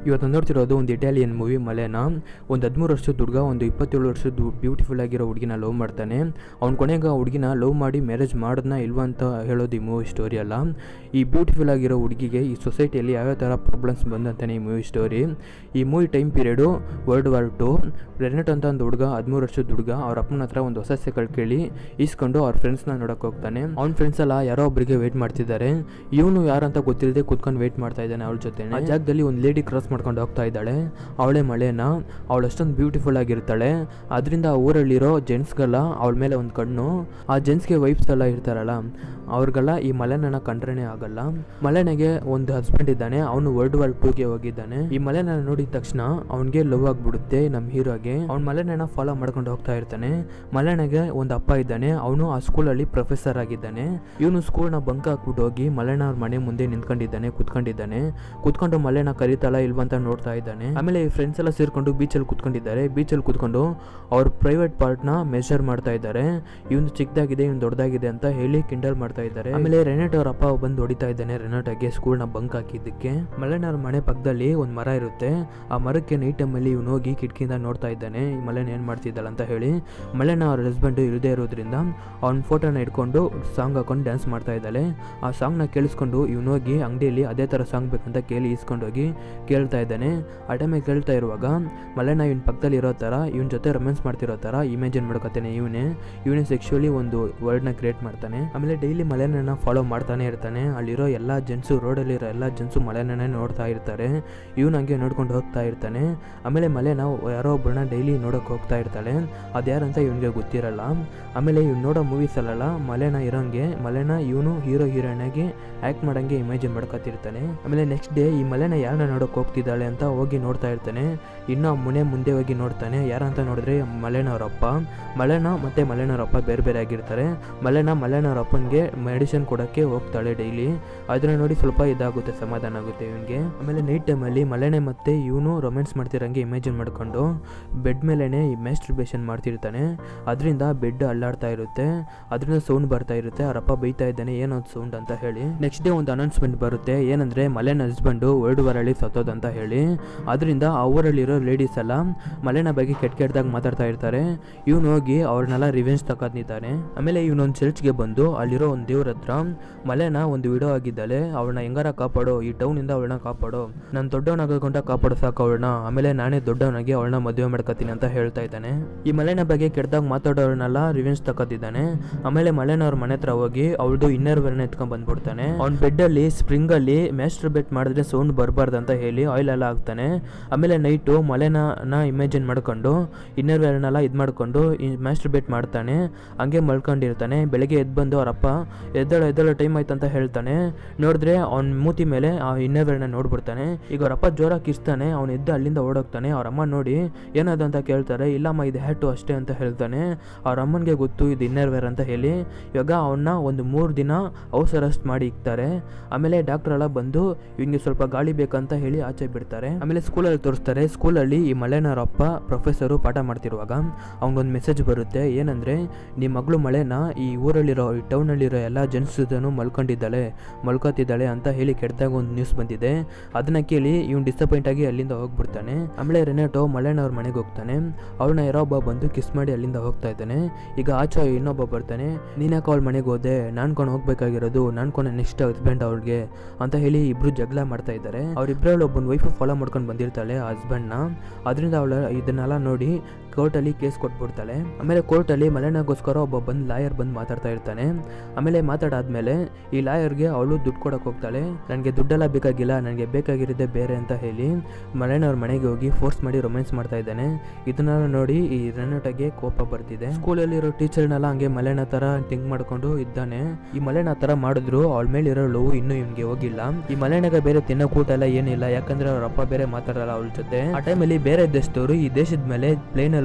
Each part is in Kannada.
ಇವತ್ತು ನೋಡ್ತಿರೋದು ಒಂದು ಇಟಾಲಿಯನ್ ಮೂವಿ ಮಲೆನ ಒಂದು ಹದಿಮೂರು ವರ್ಷದ ಹುಡುಗ ಒಂದು ಇಪ್ಪತ್ತೇಳು ವರ್ಷದ ಬ್ಯೂಟಿಫುಲ್ ಆಗಿರೋ ಹುಡುಗಿನ ಲವ್ ಮಾಡ್ತಾನೆ ಅವ್ನ ಕೊನೆಗೆ ಆ ಹುಡುಗಿನ ಲವ್ ಮಾಡಿ ಮ್ಯಾರೇಜ್ ಮಾಡೋದನ್ನ ಇಲ್ವಾ ಅಂತ ಹೇಳೋದು ಈ ಮೂವಿ ಸ್ಟೋರಿ ಅಲ್ಲ ಈ ಬ್ಯೂಟಿಫುಲ್ ಆಗಿರೋ ಹುಡುಗಿಗೆ ಈ ಸೊಸೈಟಿಯಲ್ಲಿ ಯಾವ್ಯಾವ ಥರ ಪ್ರಾಬ್ಲಮ್ಸ್ ಬಂದಂತಾನೆ ಈ ಮೂವಿ ಸ್ಟೋರಿ ಈ movie time period world war two ರೆನೆಟ್ ಅಂತ ಒಂದು ಹುಡುಗ ಹದಿಮೂರು ವರ್ಷದ ಹುಡುಗ ಅವ್ರ ಅಪ್ಪನ ಹತ್ರ ಒಂದು ಹೊಸ ಸೈಕಲ್ ಕೇಳಿ ಈಸ್ಕೊಂಡು ಅವ್ರ ಫ್ರೆಂಡ್ಸ್ನ ನೋಡೋಕೆ ಹೋಗ್ತಾನೆ ಅವ್ನ ಫ್ರೆಂಡ್ಸ್ ಎಲ್ಲ ಯಾರೋ ಒಬ್ಬರಿಗೆ ವೆಯ್ಟ್ ಮಾಡ್ತಿದ್ದಾರೆ ಇವನು ಯಾರಂತ ಗೊತ್ತಿಲ್ಲದೆ ಕುತ್ಕೊಂಡು ವೆಯ್ಟ್ ಮಾಡ್ತಾ ಇದ್ದಾನೆ ಅವಳ ಜೊತೆ ಆ ಜಾಗದಲ್ಲಿ ಒಂದು ಲೇಡಿ ಕ್ರಾಸ್ ಮಾಡ್ಕೊಂಡು ಹೋಗ್ತಾ ಇದ್ದಾಳೆ ಅವಳೆ ಮಳೆನ ಅವಳು ಅಷ್ಟೊಂದು ಬ್ಯೂಟಿಫುಲ್ ಆಗಿರ್ತಾಳೆ ಅದರಿಂದ ಆ ಊರಲ್ಲಿರೋ ಜೆಂಟ್ಸ್ಗೆಲ್ಲ ಅವಳ ಮೇಲೆ ಒಂದು ಕಣ್ಣು ಆ ಜೆಂಟ್ಸ್ಗೆ ವೈಫ್ಸ್ ಎಲ್ಲ ಇರ್ತಾರಲ್ಲ ಅವ್ರಿಗೆಲ್ಲ ಈ ಮಲೆನನ್ನ ಕಂಡ್ರೇನೆ ಆಗಲ್ಲ ಮಲೆನಗೆ ಒಂದು ಹಸ್ಬೆಂಡ್ ಇದ್ದಾನೆ ಅವನು ವರ್ಲ್ಡ್ ವಾರ್ ಟೂಗೆ ಹೋಗಿದ್ದಾನೆ ಈ ಮಲೆನ ನೋಡಿದ ತಕ್ಷಣ ಅವನಿಗೆ ಲವ್ ಆಗ್ಬಿಡುತ್ತೆ ನಮ್ಮ ಹೀರೋಗೆ ಅವ್ನ ಮಲೆನ ಫಾಲೋ ಮಾಡ್ಕೊಂಡು ಹೋಗ್ತಾ ಇರ್ತಾನೆ ಮಲೆನಗೆ ಒಂದು ಅಪ್ಪ ಇದ್ದಾನೆ ಅವನು ಆ ಸ್ಕೂಲಲ್ಲಿ ಪ್ರೊಫೆಸರ್ ಆಗಿದ್ದಾನೆ ಇವನು ಸ್ಕೂಲ್ನ ಬಂಕ್ ಹಾಕ್ಬಿಟ್ಟು ಹೋಗಿ ಮಲೆನ ಅವ್ರ ಮನೆ ಮುಂದೆ ನಿಂತ್ಕೊಂಡಿದ್ದಾನೆ ಕುತ್ಕೊಂಡಿದ್ದಾನೆ ಕುತ್ಕೊಂಡು ಮಲೆನ ಕರಿತಾಳ ಇಲ್ವಂತ ನೋಡ್ತಾ ಇದ್ದಾನೆ ಆಮೇಲೆ ಈ ಫ್ರೆಂಡ್ಸ್ ಎಲ್ಲ ಸೇರ್ಕೊಂಡು ಬೀಚಲ್ಲಿ ಕುತ್ಕೊಂಡಿದ್ದಾರೆ ಬೀಚಲ್ಲಿ ಕುತ್ಕೊಂಡು ಅವ್ರ ಪ್ರೈವೇಟ್ ಪಾರ್ಟ್ನ ಮೆಷರ್ ಮಾಡ್ತಾ ಇದ್ದಾರೆ ಇವನು ಚಿಕ್ಕದಾಗಿದೆ ಇವನು ದೊಡ್ಡದಾಗಿದೆ ಅಂತ ಹೇಳಿ ಕಿಂಡಲ್ ಮಾಡ್ತಾ ಇದ್ದಾರೆ ಆಮೇಲೆ ರೆನೆಟ್ ಅವ್ರ ಅಪ್ಪ ಬಂದು ಹೊಡಿತಾ ಇದ್ದಾನೆ ರೆನೆಟಾಗೆ ಸ್ಕೂಲ್ನ ಬಂಕ್ ಹಾಕಿದ್ದಕ್ಕೆ ಮಲೆನ ಅವ್ರ ಮನೆ ಪಕ್ಕದಲ್ಲಿ ಒಂದು ಮರ ಇರುತ್ತೆ ಆ ಮರಕ್ಕೆ ನೈಟ್ ಟೈಮಲ್ಲಿ ಇವನು ಹೋಗಿ ಕಿಟಕಿಯಿಂದ ನೋಡ್ತಾ ಇದ್ದಾನೆ ಈ ಮಲೆನ ಏನು ಮಾಡ್ತಿದ್ದಾಳೆ ಅಂತ ಹೇಳಿ ಮಲೆನ ಅವ್ರ ಹಸ್ಬೆಂಡ್ ಇಲ್ಲದೆ ಇರೋದ್ರಿಂದ ಅವ್ನ ಫೋಟೋನ ಇಟ್ಕೊಂಡು ಸಾಂಗ್ ಹಾಕೊಂಡು ಡ್ಯಾನ್ಸ್ ಮಾಡ್ತಾ ಇದ್ದಾಳೆ ಆ ಸಾಂಗ್ನ ಕೇಳಿಸ್ಕೊಂಡು ಇವನು ಹೋಗಿ ಅಂಗಡಿಯಲ್ಲಿ ಅದೇ ಥರ ಸಾಂಗ್ ಬೇಕಂತ ಕೇಳಿ ಇಸ್ಕೊಂಡೋಗಿ ಕೇಳ್ತಾ ಇದ್ದಾನೆ ಆ ಟೈಮಿಗೆ ಕೇಳ್ತಾ ಇರುವಾಗ ಮಲೆನ ಇವನ್ ಪಕ್ಕದಲ್ಲಿ ಇರೋ ಥರ ಇವನ್ ಜೊತೆ ರೊಮ್ಯಾನ್ಸ್ ಮಾಡ್ತಿರೋ ಥರ ಇಮ್ಯಾಜಿನ್ ಮಾಡ್ಕೊತಾನೆ ಇವನೇ ಇವನೇ ಸೆಕ್ಷುವಲಿ ಒಂದು ವರ್ಡ್ನ ಕ್ರಿಯೇಟ್ ಮಾಡ್ತಾನೆ ಆಮೇಲೆ ಡೈಲಿ ಮಲೆನನ್ನ ಫಾಲೋ ಮಾಡ್ತಾನೆ ಇರ್ತಾನೆ ಅಲ್ಲಿರೋ ಎಲ್ಲ ಜೆಂಟ್ಸು ರೋಡಲ್ಲಿರೋ ಎಲ್ಲ ಜೆಂಟ್ಸು ಮಲೆನೇ ನೋಡ್ತಾ ಇರ್ತಾರೆ ಇವನು ಹಂಗೆ ನೋಡ್ಕೊಂಡು ಹೋಗ್ತಾ ಇರ್ತಾನೆ ಆಮೇಲೆ ಮಲೆನ ಯಾರೋ ಒಬ್ಬರನ್ನ ಡೈಲಿ ನೋಡೋಕೆ ಹೋಗ್ತಾ ಇರ್ತಾಳೆ ಅದ್ಯಾರಂತ ಇವನಿಗೆ ಗೊತ್ತಿರಲ್ಲ ಆಮೇಲೆ ಇವ್ನು ನೋಡೋ ಮೂವೀಸ್ ಅಲ್ಲಲ್ಲ ಮಲೆನ ಇರೋಂಗೆ ಮಲೆನ ಇವನು ಹೀರೋ ಹೀರೋಯಿನ್ ಆಗಿ ಆ್ಯಕ್ಟ್ ಮಾಡಂಗೆ ಇಮ್ಯಾಜಿನ್ ಮಾಡ್ಕೊತಿರ್ತಾನೆ ಆಮೇಲೆ ನೆಕ್ಸ್ಟ್ ಡೇ ಈ ಮಲೆನ ಯಾರನ್ನ ನೋಡೋಕೆ ಹೋಗ್ತಿದ್ದಾಳೆ ಅಂತ ಹೋಗಿ ನೋಡ್ತಾ ಇರ್ತಾನೆ ಇನ್ನು ಆ ಮುನೆ ಮುಂದೆ ಹೋಗಿ ನೋಡ್ತಾನೆ ಯಾರಂತ ನೋಡಿದ್ರೆ ಮಲೆನವರಪ್ಪ ಮಲೆನ ಮತ್ತು ಮಲೆನವರಪ್ಪ ಬೇರೆ ಬೇರೆ ಆಗಿರ್ತಾರೆ ಮಲೆನ ಮಲೆನವರಪ್ಪನಿಗೆ ಮೆಡಿಸಿನ್ ಕೊಡೋಕ್ಕೆ ಹೋಗ್ತಾಳೆ ಡೈಲಿ ಅದನ್ನ ನೋಡಿ ಸ್ವಲ್ಪ ಇದಾಗುತ್ತೆ ಸಮಾಧಾನ ಆಗುತ್ತೆ ಇವನಿಗೆ ಆಮೇಲೆ ನೈಟ್ ಟೈಮಲ್ಲಿ ಮಲೆನೆ ಮತ್ತೆ ಇವನು ರೊಮ್ಯಾನ್ಸ್ ಮಾಡ್ತಿರಂಗೆ ಇಮ್ಯಾಜಿನ್ ಮಾಡ್ಕೊಂಡು ಬೆಡ್ ಮೇಲೆನೆ ಈ ಮ್ಯಾಸ್ಟ್ರಿಬೇಷನ್ ಮಾಡ್ತಿರ್ತಾನೆ ಅದರಿಂದ ಬೆಡ್ ಅಲ್ಲಾಡ್ತಾ ಇರುತ್ತೆ ಅದರಿಂದ ಸೌಂಡ್ ಬರ್ತಾ ಇರುತ್ತೆ ಅವರಪ್ಪ ಬೈತಾ ಇದ್ದಾನೆ ಏನೋ ಸೌಂಡ್ ಅಂತ ಹೇಳಿ ನೆಕ್ಸ್ಟ್ ಡೇ ಒಂದು ಅನೌನ್ಸ್ಮೆಂಟ್ ಬರುತ್ತೆ ಏನಂದ್ರೆ ಮಲೆನ ಹಸ್ಬೆಂಡು ವರ್ಲ್ಡ್ ವಾರಲ್ಲಿ ಸತ್ತೋದಂತ ಹೇಳಿ ಅದರಿಂದ ಆ ಊರಲ್ಲಿರೋ ಲೇಡೀಸ್ ಎಲ್ಲ ಮಲೆನ ಬಗ್ಗೆ ಕೆಟ್ಟ ಕೆಟ್ಟದಾಗ ಮಾತಾಡ್ತಾ ಇರ್ತಾರೆ ಇವನು ಹೋಗಿ ಅವ್ರನ್ನೆಲ್ಲ ರಿವೆಂಜ್ ತಗೊಂಡಿದ್ದಾನೆ ಆಮೇಲೆ ಇವನೊಂದು ಚರ್ಚ್ಗೆ ಬಂದು ಅಲ್ಲಿರೋ ಒಂದು ದೇವ್ರ ಹತ್ರ ಮಲೆನ ಒಂದು ವಿಡೋ ಆಗಿದ್ದಾಳೆ ಅವಳನ್ನ ಹೆಂಗಾರ ಕಾಪಾಡೋ ಈ ಟೌನಿಂದ ಅವಳನ್ನ ಕಾಪಾಡೋ ನಾನು ದೊಡ್ಡವನಾಗಕೊಂಡ ಕಾಪಾಡೋ ಸಾಕು ಅವಳನ್ನ ಆಮೇಲೆ ನಾನೇ ದೊಡ್ಡವನಾಗಿ ಅವಳನ್ನ ಮದುವೆ ಮಾಡ್ಕೊತೀನಿ ಅಂತ ಹೇಳ್ತಾ ಇದ್ದಾನೆ ಈ ಮಲೆನ ಬಗ್ಗೆ ಕೆಟ್ಟದಾಗ ಮಾತಾಡೋರನ್ನೆಲ್ಲ ರಿವೆಂಜ್ ತಗೋತಿದ್ದಾನೆ ಆಮೇಲೆ ಮಲೆನ ಅವ್ರ ಮನೆ ಹತ್ರ ಹೋಗಿ ಅವಳದು ಇನ್ನರ್ ವೇರ್ನ ಎತ್ಕೊಂಡ್ ಬಂದ್ಬಿಡ್ತಾನೆ ಅವ್ನ ಬೆಡ್ ಅಲ್ಲಿ ಸ್ಪ್ರಿಂಗ್ ಅಲ್ಲಿ ಮ್ಯಾಸ್ಟರ್ ಬೆಟ್ ಮಾಡಿದ್ರೆ ಸೌಂಡ್ ಬರಬಾರ್ದು ಅಂತ ಹೇಳಿ ಆಯಿಲ್ ಎಲ್ಲ ಹಾಕ್ತಾನೆ ಆಮೇಲೆ ನೈಟು ಮಲೆನ ಇಮ್ಯಾಜಿನ್ ಮಾಡ್ಕೊಂಡು ಇನ್ನರ್ ವೇರ್ನೆಲ್ಲ ಇದು ಮಾಡ್ಕೊಂಡು ಮ್ಯಾಸ್ಟರ್ ಬೆಟ್ ಮಾಡ್ತಾನೆ ಹಂಗೆ ಮಲ್ಕೊಂಡಿರ್ತಾನೆ ಬೆಳಗ್ಗೆ ಎದ್ದು ಬಂದು ಅವರಪ್ಪ ಎದ್ದಳ ಎದ್ದಳ ಟೈಮ್ ಆಯ್ತು ಅಂತ ಹೇಳ್ತಾನೆ ನೋಡಿದ್ರೆ ಅವ್ನ ಮೂತಿ ಮೇಲೆ ಆ ಇನ್ನರ್ ವೇರ್ನ ನೋಡ್ಬಿಡ್ತಾನೆ ಈಗ ಅವರಪ್ಪ ಜೋರಾಗಿ ಕಿಸ್ತಾನೆ ಅವ್ನು ಎದ್ದು ಅಲ್ಲಿಂದ ಓಡೋಗ್ತಾನೆ ಅವ್ರ ಅಮ್ಮ ನೋಡಿ ಏನದು ಅಂತ ಕೇಳ್ತಾರೆ ಇಲ್ಲಮ್ಮ ಇದು ಹ್ಯಾಟು ಅಷ್ಟೇ ಅಂತ ಹೇಳ್ತಾನೆ ಅವ್ರ ಅಮ್ಮನಿಗೆ ಗೊತ್ತು ಇದು ಇನ್ನರ್ ವೇರ್ ಅಂತ ಹೇಳಿ ಇವಾಗ ಅವನ್ನ ಒಂದು ಮೂರು ದಿನ ಹೌಸ್ ಅರೆಸ್ಟ್ ಮಾಡಿ ಇಕ್ತಾರೆ ಆಮೇಲೆ ಡಾಕ್ಟರ್ ಎಲ್ಲ ಬಂದು ಇವ್ನಿಗೆ ಸ್ವಲ್ಪ ಗಾಳಿ ಬೇಕಂತ ಹೇಳಿ ಆಚೆ ಬಿಡ್ತಾರೆ ಆಮೇಲೆ ಸ್ಕೂಲಲ್ಲಿ ತೋರಿಸ್ತಾರೆ ಸ್ಕೂಲಲ್ಲಿ ಈ ಮಲೆನವ್ರ ಅಪ್ಪ ಪ್ರೊಫೆಸರು ಪಾಠ ಮಾಡ್ತಿರುವಾಗ ಅವ್ನಿಗೊಂದು ಮೆಸೇಜ್ ಬರುತ್ತೆ ಏನಂದ್ರೆ ನಿಮ್ಮ ಮಗಳು ಮಳೆನ ಈ ಊರಲ್ಲಿರೋ ಈ ಟೌನಲ್ಲಿರೋ ಎಲ್ಲ ಜೆಂಟ್ಸ್ ಜೊತೆನೂ ಮಲ್ಕೊಂಡಿದ್ದಾಳೆ ಮಲ್ಕೋತಿದ್ದಾಳೆ ಅಂತ ಹೇಳಿ ಕೆಟ್ಟದಾಗ ಒಂದು ನ್ಯೂಸ್ ಬಂದಿದೆ ಅದನ್ನ ಕೇಳಿ ಇವ್ನು ಡಿಸಪಾಯಿಂಟ್ ಆಗಿ ಅಲ್ಲಿಂದ ಹೋಗ್ಬಿಡ್ತಾನೆ ಆಮೇಲೆ ರೆನೆಟೋ ಮಲೆನವ್ರ ಮನೆಗೆ ಹೋಗ್ತಾನೆ ಅವ್ರನ್ನ ಯಾರೋ ಒಬ್ಬ ಬಂದು ಕಿಸ್ ಮಾಡಿ ಅಲ್ಲಿಂದ ಹೋಗ್ತಾ ಇದ್ದಾನೆ ಈಗ ಆಚೆ ಇನ್ನೊಬ್ಬ ಬರ್ತಾನೆ ನೀನ್ಯಾಕೆ ಅವಳ ಮನೆಗೆ ಹೋದೆ ನಾನ್ಕೊಂಡು ಹೋಗ್ಬೇಕಾಗಿರೋದು ನಾನ್ಕೊಂಡು ನೆಕ್ಸ್ಟ್ ಹಸ್ಬೆಂಡ್ ಅವ್ಳಿಗೆ ಅಂತ ಹೇಳಿ ಇಬ್ರು ಜಗಳ ಮಾಡ್ತಾ ಇದ್ದಾರೆ ಅವ್ರಿಬ್ರಲ್ಲಿ ಒಬ್ಬನ ವೈಫ್ ಫಾಲೋ ಮಾಡ್ಕೊಂಡು ಬಂದಿರ್ತಾಳೆ ಆ ಹಸ್ಬೆಂಡ್ನ ಅದರಿಂದ ಅವಳ ಇದನ್ನೆಲ್ಲ ನೋಡಿ ಕೋರ್ಟಲ್ಲಿ ಕೇಸ್ ಕೊಟ್ಬಿಡ್ತಾಳೆ ಆಮೇಲೆ ಕೋರ್ಟಲ್ಲಿ ಮಲೆನಾಗೋಸ್ಕರ ಒಬ್ಬ ಬಂದು ಲಾಯರ್ ಬಂದು ಮಾತಾಡ್ತಾ ಇರ್ತಾನೆ ಆಮೇಲೆ ಮಾತಾಡಾದ್ಮೇಲೆ ಈ ಲಾಯರ್ಗೆ ಅವಳು ದುಡ್ಡು ಕೊಡಕ್ಕೆ ಹೋಗ್ತಾಳೆ ನನಗೆ ದುಡ್ಡೆಲ್ಲ ಬೇಕಾಗಿಲ್ಲ ನನಗೆ ಬೇಕಾಗಿರೋದೇ ಬೇರೆ ಅಂತ ಹೇಳಿ ಮಲೆನವ್ರ ಮನೆಗೆ ಹೋಗಿ ಫೋರ್ಸ್ ಮಾಡಿ ರೊಮ್ಯಾನ್ಸ್ ಮಾಡ್ತಾ ಇದ್ದಾನೆ ಇದನ್ನೆಲ್ಲ ನೋಡಿ ಈ ರೆನೋಟಗೆ ಕೋಪ ಬರ್ತಿದೆ ಸ್ಕೂಲಲ್ಲಿರೋ ಟೀಚರ್ನೆಲ್ಲ ಹಂಗೆ ಮಲೆನ ಥರ ಥಿಂಕ್ ಮಾಡ್ಕೊಂಡು ಇದ್ದಾನೆ ಈ ಮಲೆನ ಥರ ಮಾಡಿದ್ರು ಅವಳ ಮೇಲೆ ಇರೋ ಲವ್ ಇನ್ನೂ ಇವ್ನಿಗೆ ಹೋಗಿಲ್ಲ ಈ ಮಲೆನಾಗ ಬೇರೆ ತಿನ್ನೋ ಕೂಟ ಎಲ್ಲ ಏನಿಲ್ಲ ಯಾಕಂದ್ರೆ ಅವ್ರ ಅಪ್ಪ ಬೇರೆ ಮಾತಾಡಲ್ಲ ಅವಳ ಜೊತೆ ಆ ಟೈಮಲ್ಲಿ ಬೇರೆ ದೇಶದವರು ಈ ದೇಶದ ಮೇಲೆ ಪ್ಲೇನಲ್ಲಿ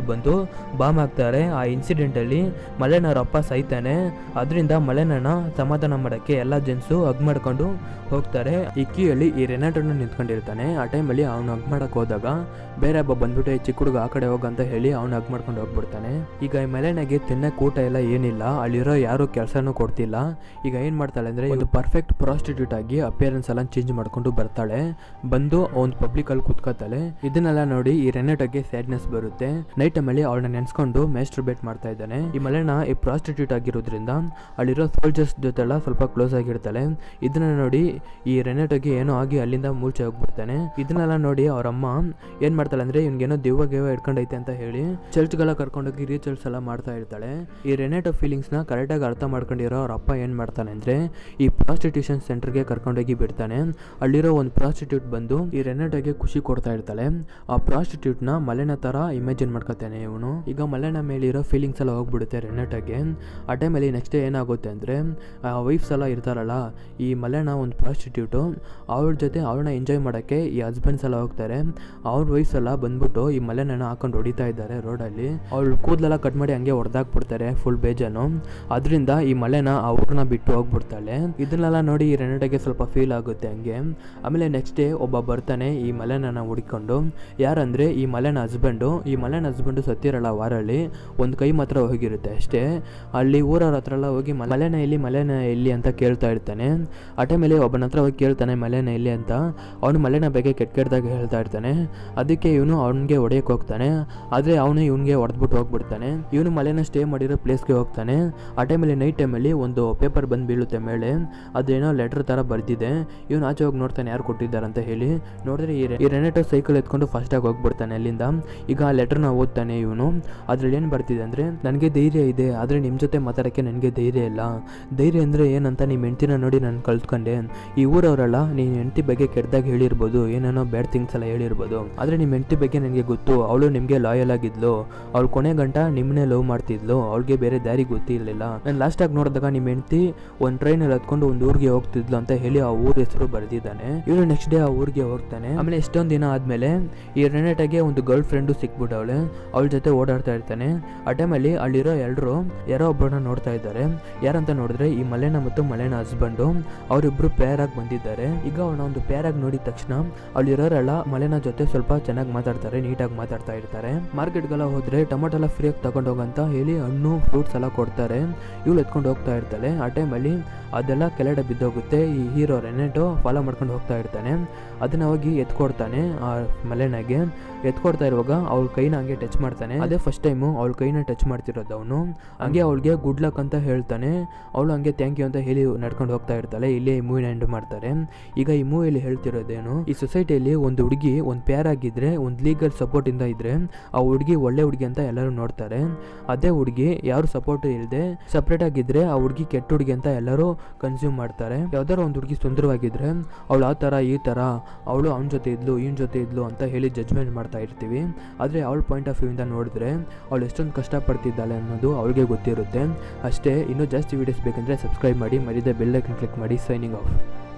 ಆಫೀಸಲ್ಲಿ ಬಂದು ಬಾಂಬ್ ಹಾಕ್ತಾರೆ ಆ ಇನ್ಸಿಡೆಂಟಲ್ಲಿ ಮಲೆನ ಅವ್ರ ಅಪ್ಪ ಸಾಯ್ತಾನೆ ಅದರಿಂದ ಮಲೆನನ್ನ ಸಮಾಧಾನ ಮಾಡೋಕ್ಕೆ ಎಲ್ಲ ಜೆಂಟ್ಸು ಹಗ್ ಮಾಡ್ಕೊಂಡು ಹೋಗ್ತಾರೆ ಈ ಕ್ಯೂಯಲ್ಲಿ ಈ ರೆನಾಟನ್ನು ನಿಂತ್ಕೊಂಡಿರ್ತಾನೆ ಆ ಟೈಮಲ್ಲಿ ಅವನು ಹಗ್ ಮಾಡಕ್ಕೆ ಹೋದಾಗ ಬೇರೆ ಒಬ್ಬ ಬಂದ್ಬಿಟ್ಟು ಈ ಚಿಕ್ಕ ಹುಡುಗ ಆ ಕಡೆ ಹೋಗಂತ ಹೇಳಿ ಅವ್ನು ಹಗ್ ಮಾಡ್ಕೊಂಡು ಹೋಗ್ಬಿಡ್ತಾನೆ ಈಗ ಈ ಮಲೆನಾಗೆ ತಿನ್ನಕ್ಕೆ ಊಟ ಎಲ್ಲ ಏನಿಲ್ಲ ಅಲ್ಲಿರೋ ಯಾರು ಕೆಲಸನೂ ಕೊಡ್ತಿಲ್ಲ ಈಗ ಏನು ಮಾಡ್ತಾಳೆ ಅಂದರೆ ಒಂದು ಪರ್ಫೆಕ್ಟ್ ಪ್ರಾಸ್ಟಿಟ್ಯೂಟ್ ಆಗಿ ಅಪಿಯರೆನ್ಸ್ ಎಲ್ಲ ಚೇಂಜ್ ಮಾಡ್ಕೊಂಡು ಬರ್ತಾಳೆ ಬಂದು ಒಂದು ಪಬ್ಲಿಕಲ್ಲಿ ಕುತ್ಕೋತಾಳೆ ಇದನ್ನೆಲ್ಲ ನೋಡಿ ಈ ರೆನೆಟೋಗೆ ಸ್ಯಾಡ್ನೆಸ್ ಬರುತ್ತೆ ನೈಟ್ ಟೈಮಲ್ಲಿ ಅವಳನ್ನ ನೆನೆಸ್ಕೊಂಡು ಮೇಸ್ಟರ್ ಬೇಟ್ ಮಾಡ್ತಾ ಇದ್ದಾನೆ ಈ ಮಲೆನ ಈ ಪ್ರಾಸ್ಟಿಟ್ಯೂಟ್ ಆಗಿರೋದ್ರಿಂದ ಅಲ್ಲಿರೋ ಸೋಲ್ಜರ್ಸ್ ಜೊತೆಲ್ಲ ಸ್ವಲ್ಪ ಕ್ಲೋಸ್ ಆಗಿರ್ತಾಳೆ ಇದನ್ನ ನೋಡಿ ಈ ರೆನೆಟೋಗೆ ಏನೋ ಆಗಿ ಅಲ್ಲಿಂದ ಮೂರ್ಛೆ ಹೋಗ್ಬಿಡ್ತಾನೆ ಇದನ್ನೆಲ್ಲ ನೋಡಿ ಅವ್ರ ಅಮ್ಮ ಏನ್ ಮಾಡ್ತಾಳೆ ಅಂದ್ರೆ ಇವ್ನಿಗೇನೋ ದೆವ್ವ ಗೆವ್ವ ಹಿಡ್ಕೊಂಡೈತೆ ಅಂತ ಹೇಳಿ ಚರ್ಚ್ಗೆಲ್ಲ ಕರ್ಕೊಂಡೋಗಿ ರೀಚರ್ಸ್ ಎಲ್ಲ ಮಾಡ್ತಾ ಇರ್ತಾಳೆ ಈ ರೆನೆಟೋ ಫೀಲಿಂಗ್ಸ್ನ ಕರೆಕ್ಟಾಗಿ ಅರ್ಥ ಮಾಡ್ಕೊಂಡಿರೋ ಅವ್ರ ಅಪ್ಪ ಏನು ಮಾಡ್ತಾನೆ ಅಂದರೆ ಈ ಪ್ರಾಸ್ಟಿಟ್ಯೂಷನ್ ಸೆಂಟರ್ಗೆ ಕರ್ಕೊಂಡೋಗಿ ಬಿಡ್ತಾನೆ ಅಲ್ಲಿರೋ ಒಂದು ಪ್ರಾಸ್ಟಿಟ್ಯೂಟ್ ಬಂದು ಈ ರೆನೆಟೋಗೆ ಖುಷಿ ಕೊಡ್ತಾ ಇರ್ತಾಳೆ ಆ ಪ್ರಾಸ್ಟಿಟ್ಯೂಟ್ನ ಮಲೆನ ಥರ ಇಮ್ಯಾಜಿನ್ ಮಾಡ್ಕೊತಾನೆ ಇವನು ಈಗ ಮಲೆನ ಮೇಲಿರೋ ಫೀಲಿಂಗ್ಸ್ ಎಲ್ಲ ಹೋಗ್ಬಿಡುತ್ತೆ ರೆನೆಟೋಗೆ ಆ ಟೈಮಲ್ಲಿ ನೆಕ್ಸ್ಟ್ ಡೇ ಏನಾಗುತ್ತೆ ಅಂದರೆ ಆ ವೈಫ್ಸ್ ಎಲ್ಲ ಇರ್ತಾರಲ್ಲ ಈ ಮಲೆನ ಒಂದು ಪ್ರಾಸ್ಟಿಟ್ಯೂಟು ಅವಳ ಜೊತೆ ಅವಳನ್ನ ಎಂಜಾಯ್ ಮಾಡೋಕ್ಕೆ ಈ ಹಸ್ಬೆಂಡ್ಸ್ ಎಲ್ಲ ಹೋಗ್ತಾರೆ ಅವ್ರ ವೈಫ್ಸ್ ಎಲ್ಲ ಬಂದ್ಬಿಟ್ಟು ಈ ಮಲೆನ ಹಾಕೊಂಡು ಹೊಡಿತಾ ಇದ್ದಾರೆ ರೋಡಲ್ಲಿ ಅವಳು ಕೂದಲೆಲ್ಲ ಕಟ್ ಮಾಡಿ ಹಂಗೆ ಹೊಡೆದಾಕ್ಬಿಡ್ತಾರೆ ಫುಲ್ ಬೇಜಾನು ಅದರಿಂದ ಈ ಮಲೆನ ಆ ಊರನ್ನ ಬಿಟ್ಟು ಹೋಗ್ಬಿಡ್ತಾಳೆ ಇದನ್ನೆಲ್ಲ ನೋಡಿ ಈ ರೆನೆಟಗೆ ಸ್ವಲ್ಪ ಫೀಲ್ ಆಗುತ್ತೆ ಹಂಗೆ ಆಮೇಲೆ ನೆಕ್ಸ್ಟ್ ಡೇ ಒಬ್ಬ ಬರ್ತಾನೆ ಈ ಮಲೆನ ಹುಡ್ಕೊಂಡು ಯಾರಂದ್ರೆ ಈ ಮಲೆನ ಹಸ್ಬೆಂಡು ಈ ಮಲೆನ ಹಸ್ಬೆಂಡು ಸತ್ತಿರಲ್ಲ ವಾರಲ್ಲಿ ಒಂದು ಕೈ ಮಾತ್ರ ಹೋಗಿರುತ್ತೆ ಅಷ್ಟೇ ಅಲ್ಲಿ ಊರವ್ರ ಹತ್ರ ಎಲ್ಲ ಹೋಗಿ ಮಲೆನ ಎಲ್ಲಿ ಮಲೆನ ಎಲ್ಲಿ ಅಂತ ಕೇಳ್ತಾ ಇರ್ತಾನೆ ಆ ಟೈಮಲ್ಲಿ ಒಬ್ಬನ ಹತ್ರ ಹೋಗಿ ಕೇಳ್ತಾನೆ ಮಲೆನ ಎಲ್ಲಿ ಅಂತ ಅವನು ಮಲೆನ ಬಗ್ಗೆ ಕೆಟ್ಟ ಕೆಟ್ಟದಾಗ ಹೇಳ್ತಾ ಇರ್ತಾನೆ ಅದಕ್ಕೆ ಇವನು ಅವನಿಗೆ ಹೊಡೆಯಕ್ಕೆ ಹೋಗ್ತಾನೆ ಆದರೆ ಅವನು ಇವನಿಗೆ ಹೊಡೆದ್ಬಿಟ್ಟು ಹೋಗ್ಬಿಡ್ತಾನೆ ಇವನು ಮಲೆನ ಸ್ಟೇ ಮಾಡಿರೋ ಪ್ಲೇಸ್ಗೆ ಹೋಗ್ತಾನೆ ಆ ಟೈಮಲ್ಲಿ ನೈಟ್ ಟೈಮಲ್ಲಿ ಒಂದು ಪೇಪರ್ ಬಂದು ಬೀಳುತ್ತೆ ಮೇಲೆ ಅದೇನೋ ಲೆಟರ್ ಥರ ಬರ್ದಿದೆ ಇವನು ಆಚೆ ಹೋಗಿ ನೋಡ್ತಾನೆ ಯಾರು ಕೊಟ್ಟಿದ್ದಾರೆ ಅಂತ ಹೇಳಿ ನೋಡಿದ್ರೆ ಈ ರೆ- ಈ ರೆನೆಟೋ ಸೈಕಲ್ ಎತ್ಕೊಂಡು ಫಾಸ್ಟಾಗಿ ಹೋಗ್ಬಿಡ್ತಾನೆ ಅಲ್ಲಿಂದ ಈಗ ಆ ಲೆಟರ್ನ ಓದ್ತಾನೆ ಇವನು ಅದ್ರಲ್ಲಿ ಏನು ಬರ್ತಿದೆ ಅಂದರೆ ನನಗೆ ಧೈರ್ಯ ಇದೆ ಆದರೆ ನಿಮ್ಮ ಜೊತೆ ಮಾತಾಡೋಕ್ಕೆ ನನಗೆ ಧೈರ್ಯ ಇಲ್ಲ ಧೈರ್ಯ ಅಂದರೆ ಏನಂತ ನಿಮ್ಮ ಹೆಂಡ್ತಿನ ನೋಡಿ ನಾನು ಕಲ್ತ್ಕೊಂಡೆ ಈ ಊರವರಲ್ಲ ನೀನು ಹೆಂಡತಿ ಬಗ್ಗೆ ಕೆಟ್ಟದಾಗ ಹೇಳಿರ್ಬೋದು ಏನೇನೋ ಬ್ಯಾಡ್ ಥಿಂಗ್ಸ್ ಎಲ್ಲ ಹೇಳಿರ್ಬೋದು ಆದರೆ ನಿಮ್ಮ ಹೆಂಡತಿ ಬಗ್ಗೆ ನನಗೆ ಗೊತ್ತು ಅವಳು ನಿಮಗೆ ಲಾಯಲ್ ಆಗಿದ್ಲು ಅವಳು ಕೊನೆ ಗಂಟ ನಿಮ್ಮನ್ನೇ ಲವ್ ಮಾಡ್ತಿದ್ಲು ಅವಳಿಗೆ ಬೇರೆ ದಾರಿ ಗೊತ್ತಿರಲಿಲ್ಲ ನಾನು ಲಾಸ್ಟಾಗಿ ನೋಡಿದಾಗ ನಿಮ್ಮ ಹೆಂಡತಿ ಒಂದು ಟ್ರೈನಲ್ಲಿ ಹತ್ಕೊಂಡು ಒಂದು ಊರಿಗೆ ಹೋಗ್ತಿದ್ಲು ಅಂತ ಹೇಳಿ ಆ ಊರ ಹೆಸರು ಬರೆದಿದ್ದಾನೆ ಇವನು ನೆಕ್ಸ್ಟ್ ಡೇ ಆ ಊರಿಗೆ ಹೋಗ್ತಾನೆ ಆಮೇಲೆ ಎಷ್ಟೊಂದು ದಿನ ಆದಮೇಲೆ ಈ ರೆನೆಟಾಗೆ ಒಂದು ಗರ್ಲ್ ಫ್ರೆಂಡು ಸಿಕ್ಬಿಟ್ಟವಳೆ ಅವಳ ಜೊತೆ ಓಡಾಡ್ತಾ ಇರ್ತಾನೆ ಆ ಟೈಮಲ್ಲಿ ಅಲ್ಲಿರೋ ಎಲ್ಲರೂ ಯಾರೋ ಒಬ್ಬರನ್ನ ನೋಡ್ತಾ ಇದ್ದಾರೆ ಯಾರಂತ ನೋಡಿದ್ರೆ ಈ ಮಲೆನ ಮತ್ತು ಮಲೆನ ಹಸ್ಬೆಂಡು ಅವರಿಬ್ರು ಪೇರ್ ಆಗಿ ಬಂದಿದ್ದಾರೆ ಈಗ ಅವನ ಒಂದು ಪೇರ್ ಆಗಿ ನೋಡಿದ ತಕ್ಷಣ ಅಲ್ಲಿರೋರೆಲ್ಲ ಮಲೆನ ಜೊತೆ ಸ್ವಲ್ಪ ಚೆನ್ನಾಗಿ ಮಾತಾಡ್ತಾರೆ ನೀಟಾಗಿ ಮಾತಾಡ್ತಾ ಇರ್ತಾರೆ ಮಾರ್ಕೆಟ್ಗೆಲ್ಲ ಹೋದ್ರೆ ಟೊಮೊಟೊ ಎಲ್ಲ ಫ್ರೀಯಾಗಿ ತಗೊಂಡು ಹೋಗಂತ ಹೇಳಿ ಹಣ್ಣು ಫ್ರೂಟ್ಸ್ ಎಲ್ಲ ಕೊಡ್ತಾರೆ ಇವಳು ಎತ್ಕೊಂಡು ಹೋಗ್ತಾ ಇರ್ತಾಳೆ ಆ ಟೈಮಲ್ಲಿ ಅದೆಲ್ಲ ಕೆಳಗಡೆ ಬಿದ್ದೋಗುತ್ತೆ ಈ ಹೀರೋ ರೆನೆಟೋ ಫಾಲೋ ಮಾಡ್ಕೊಂಡು ಹೋಗ್ತಾ ಇರ್ತಾನೆ ಅದನ್ನ ಹೋಗಿ ಎತ್ಕೊಡ್ತಾನೆ ಆ ಮಲೆನಾಗೆ ಎತ್ಕೊಡ್ತಾ ಇರುವಾಗ ಅವಳ ಕೈನ ಹಂಗೆ ಟಚ್ ಮಾಡ್ತಾನೆ ಅದೇ ಫಸ್ಟ್ ಟೈಮು ಅವಳ ಕೈನ ಟಚ್ ಮಾಡ್ತಿರೋದು ಅವನು ಹಂಗೆ ಅವಳಿಗೆ ಗುಡ್ ಲಕ್ ಅಂತ ಹೇಳ್ತಾನೆ ಅವಳು ಹಂಗೆ ಥ್ಯಾಂಕ್ ಯು ಅಂತ ಹೇಳಿ ನಡ್ಕೊಂಡು ಹೋಗ್ತಾ ಇರ್ತಾಳೆ ಇಲ್ಲಿ ಈ ಮೂವಿನ ಎಂಡ್ ಮಾಡ್ತಾರೆ ಈಗ ಈ ಮೂವಿಯಲ್ಲಿ ಹೇಳ್ತಿರೋದೇನು ಈ ಸೊಸೈಟಿಯಲ್ಲಿ ಒಂದು ಹುಡುಗಿ ಒಂದು ಪೇರ್ ಆಗಿದ್ರೆ ಒಂದು ಲೀಗಲ್ ಸಪೋರ್ಟ್ ಇಂದ ಇದ್ರೆ ಆ ಹುಡುಗಿ ಒಳ್ಳೆ ಹುಡುಗಿ ಅಂತ ಎಲ್ಲರೂ ನೋಡ್ತಾರೆ ಅದೇ ಹುಡುಗಿ ಯಾರು ಸಪೋರ್ಟ್ ಇಲ್ಲದೆ ಸಪ್ರೇಟ್ ಆಗಿದ್ರೆ ಆ ಹುಡುಗಿ ಕೆಟ್ಟ ಹುಡುಗಿ ಅಂತ ಎಲ್ಲರೂ ಕನ್ಸ್ಯೂಮ್ ಮಾಡ್ತಾರೆ ಯಾವ್ದಾರ ಒಂದು ಹುಡುಗಿ ಸುಂದರವಾಗಿದ್ರೆ ಅವಳು ಆ ಥರ ಈ ಥರ ಅವಳು ಅವನ ಜೊತೆ ಇದ್ಲು ಇವನ ಜೊತೆ ಇದ್ಲು ಅಂತ ಹೇಳಿ ಜಜ್ಮೆಂಟ್ ಮಾಡ್ತಾ ಇರ್ತೀವಿ ಆದರೆ ಅವಳ ಪಾಯಿಂಟ್ ಆಫ್ ವ್ಯೂಯಿಂದ ನೋಡಿದ್ರೆ ಅವಳು ಎಷ್ಟೊಂದು ಕಷ್ಟಪಡ್ತಿದ್ದಾಳೆ ಅನ್ನೋದು ಅವಳಿಗೆ ಗೊತ್ತಿರುತ್ತೆ ಅಷ್ಟೇ ಇನ್ನೂ ಜಾಸ್ತಿ ವೀಡಿಯೋಸ್ ಬೇಕಂದರೆ ಸಬ್ಸ್ಕ್ರೈಬ್ ಮಾಡಿ ಮರಿದೆ ಬೆಲ್ ಐಕನ್ ಕ್ಲಿಕ್ ಮಾಡಿ ಸೈನಿಂಗ್ ಆಫ್